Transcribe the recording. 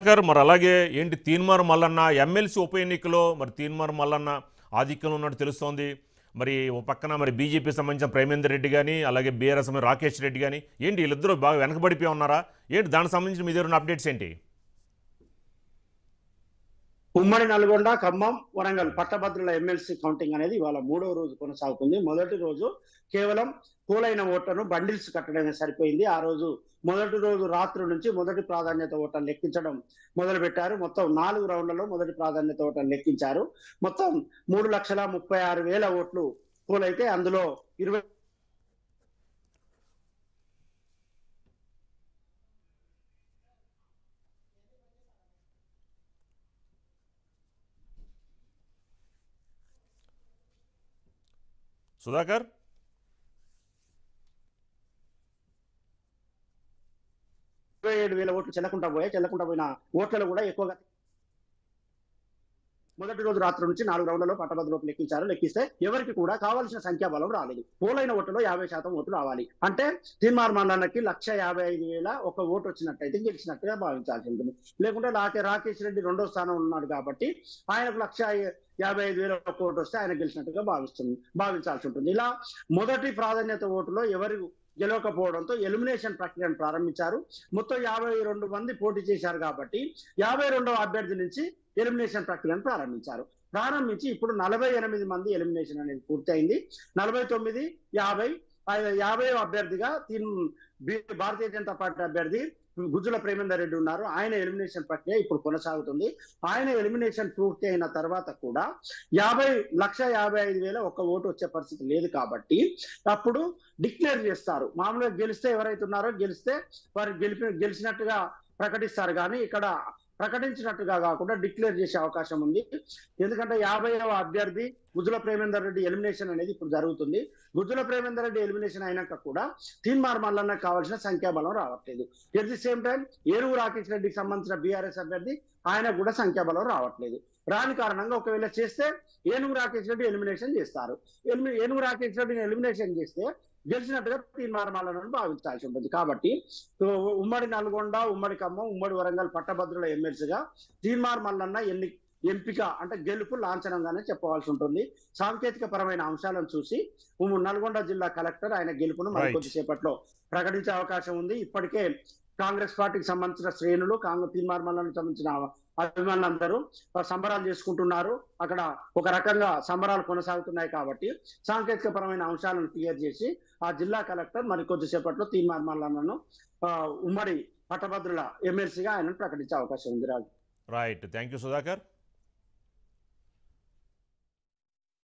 సుధాకర్ మరి అలాగే ఏంటి తీన్మార్ మల్లన్న ఎమ్మెల్సీ ఉప ఎన్నికలో మరి తీన్మార్ మల్లన్న ఆధిక్యంలో ఉన్నట్టు తెలుస్తోంది మరి ఓ పక్కన మరి బీజేపీ సంబంధించిన ప్రేమేందర్ రెడ్డి కానీ అలాగే బీఆర్ఎస్ రాకేష్ రెడ్డి కానీ ఏంటి వీళ్ళిద్దరూ బాగా వెనకబడిపోయి ఉన్నారా ఏంటి దానికి సంబంధించిన మీ దగ్గర ఉన్న అప్డేట్స్ ఏంటి ఉమ్మడి నల్గొండ ఖమ్మం వరంగల్ పట్టభద్రుల ఎమ్మెల్సీ కౌంటింగ్ అనేది ఇవాళ మూడవ రోజు కొనసాగుతుంది మొదటి రోజు కేవలం పోలైన ఓట్లను బండిల్స్ కట్టడమే సరిపోయింది ఆ రోజు మొదటి రోజు రాత్రి నుంచి మొదటి ప్రాధాన్యత ఓట్లను లెక్కించడం మొదలు పెట్టారు మొత్తం నాలుగు రౌండ్లలో మొదటి ప్రాధాన్యత ఓట్లను లెక్కించారు మొత్తం మూడు లక్షల ముప్పై ఆరు వేల ఓట్లు పోలైతే అందులో ఇరవై సుధాకర్ ఇరవై ఏడు వేల ఓట్లు చెల్లకుండా పోయాయి చెల్లకుండా పోయిన ఓట్లలో కూడా ఎక్కువగా మొదటి రోజు రాత్రి నుంచి నాలుగు రౌండ్లలో పట్టభద్రులకు లెక్కించారు లెక్కిస్తే ఎవరికి కూడా కావాల్సిన సంఖ్యాబలం రాలేదు పోలైన ఓట్లలో యాభై శాతం ఓట్లు రావాలి అంటే తీర్మార్ మండలానికి లక్ష యాభై ఐదు వేల ఒక ఓటు వచ్చినట్టయితే గెలిచినట్టుగా భావించాల్సి ఉంటుంది లేకుంటే రాకే రాకేష్ రెడ్డి రెండో స్థానం ఉన్నాడు కాబట్టి ఆయనకు లక్ష యాభై ఐదు వేల ఒక ఓటు వస్తే ఆయన గెలిచినట్టుగా భావిస్తుంది భావించాల్సి ఉంటుంది ఇలా మొదటి ప్రాధాన్యత ఓటులో ఎవరు గెలవకపోవడంతో ఎలిమినేషన్ ప్రక్రియను ప్రారంభించారు మొత్తం యాభై రెండు మంది పోటీ చేశారు కాబట్టి యాభై రెండవ అభ్యర్థి నుంచి ఎలిమినేషన్ ప్రక్రియను ప్రారంభించారు ప్రారంభించి ఇప్పుడు నలభై ఎనిమిది మంది ఎలిమినేషన్ అనేది పూర్తయింది నలభై తొమ్మిది యాభై యాభై అభ్యర్థిగా తీన్ బి- భారతీయ జనతా పార్టీ అభ్యర్థి గుజ్జుల ప్రేమేందర్ రెడ్డి ఉన్నారు ఆయన ఎలిమినేషన్ ప్రక్రియ ఇప్పుడు కొనసాగుతుంది ఆయన ఎలిమినేషన్ పూర్తి అయిన తర్వాత కూడా యాభై లక్ష యాభై ఐదు వేల ఒక్క ఓటు వచ్చే పరిస్థితి లేదు కాబట్టి అప్పుడు డిక్లేర్ చేస్తారు మామూలుగా గెలిస్తే ఎవరైతే ఉన్నారో గెలిస్తే వారు గెలిపి గెలిచినట్టుగా ప్రకటిస్తారు కానీ ఇక్కడ ప్రకటించినట్టుగా కాకుండా డిక్లేర్ చేసే అవకాశం ఉంది ఎందుకంటే యాభైవ అభ్యర్థి గుజ్జుల ప్రేమేందర్ రెడ్డి ఎలిమినేషన్ అనేది ఇప్పుడు జరుగుతుంది గుజ్జుల ప్రేమేందర్ రెడ్డి ఎలిమినేషన్ అయినాక కూడా తీన్మార్ మల్లన్న కావాల్సిన సంఖ్యాబలం రావట్లేదు ఎట్ ది సేమ్ టైం ఏనుగు రాకేష్ రెడ్డికి సంబంధించిన బీఆర్ఎస్ అభ్యర్థి ఆయన కూడా సంఖ్యాబలం రావట్లేదు రాని కారణంగా ఒకవేళ చేస్తే ఏనుగు రాకేష్ రెడ్డి ఎలిమినేషన్ చేస్తారు ఎలిమి ఏనుగు రాకేష్ రెడ్డిని ఎలిమినేషన్ చేస్తే గెలిచినట్టుగా తీర్మానాలను భావించాల్సి ఉంటుంది కాబట్టి ఉ- ఉమ్మడి నల్గొండ ఉమ్మడి ఖమ్మం ఉమ్మడి వరంగల్ పట్టభద్రుల ఎమ్మెల్సీగా తీర్మార్ మల్లన్న ఎన్ని ఎంపిక అంటే గెలుపు లాంఛనంగానే చెప్పవలసి ఉంటుంది సాంకేతిక పరమైన అంశాలను చూసి ఉమ్మ- నల్గొండ జిల్లా కలెక్టర్ ఆయన గెలుపును మరి Right. కొద్దిసేపట్లో ప్రకటించే అవకాశం ఉంది ఇప్పటికే కాంగ్రెస్ పార్టీకి సంబంధించిన శ్రేణులు కాంగ్రెస్ తీర్మార్ మల్లను సంబంధించిన అభిమానులందరూ సంబరాలు చేసుకుంటున్నారు అక్కడ ఒక రకంగా సంబరాలు కొనసాగుతున్నాయి కాబట్టి సాంకేతిక పరమైన అంశాలను క్లియర్ చేసి ఆ జిల్లా కలెక్టర్ మరి కొద్దిసేపట్లో తీర్మార్ మల్లన్నను ఆ, ఉమ్మడి పట్టభద్రుల ఎమ్మెల్సీగా ఆయనను ప్రకటించే అవకాశం ఉంది Raju right thank you Sudhakar